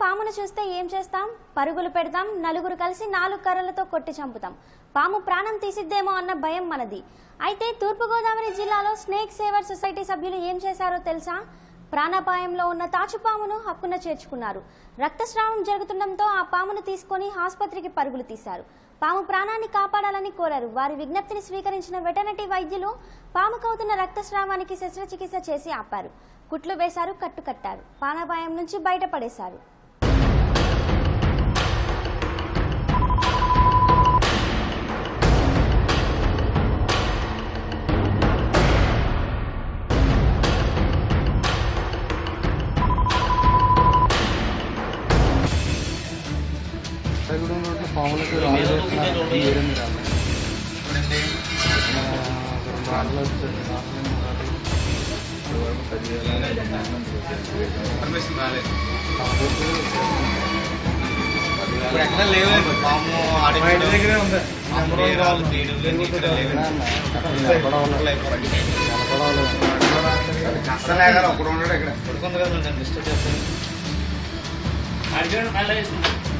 పామును చూస్తే ఏం చేస్తాం పరుగులు పెడతాం నలుగురు కలిసి నాలుగు కర్రలతో కొట్టి చంపుతాం పాము ప్రాణం తీసిద్దేమో అన్న భయం మనది అయితే తూర్పుగోదావరి జిల్లాలో స్నేక్ సేవర్ సొసైటీ సభ్యులు ఏం చేశారో తెలుసా ప్రాణాపాయంలో ఉన్న తాచుపామును హక్కున చేర్చుకున్నారు రక్తస్రావం జరుగుతుండటంతో ఆ పామును తీసుకొని ఆసుపత్రికి పరుగులు తీశారు పాము ప్రాణాన్ని కాపాడాలని కోరారు వారి విజ్ఞప్తిని స్వీకరించిన వెటర్నరీ వైద్యులు పాముకవుతున్న రక్తస్రావానికి శస్త్రచికిత్స చేసి ఆపారు కుట్లు వేశారు కట్టు కట్టారు ప్రాణాపాయం నుంచి బయటపడేశారు కూడా ఉన్నట్టు పాములకి రాళ్ళు వేస్తున్నారు. ఈ ఏరియా మీద రాళ్ళు. ఆ, రెండు రాళ్ళు వచ్చేసి నాలుగు ఉండాలి. పర్మిషన్ రాలేదు కాకపోతే ఇప్పుడు ఎక్కడ లేవు పాము ఆడించడం పాము తీయడాలు తీయడం లేదు ఇక్కడ లేవు నిలబడాలి. నిలబడాలి. అసలు ఒకడు ఉన్నాడు ఇక్కడ పడుకుంది కదా నేను డిస్టర్బ్ చేస్తాను అడిగాడు మళ్ళీ వేసింది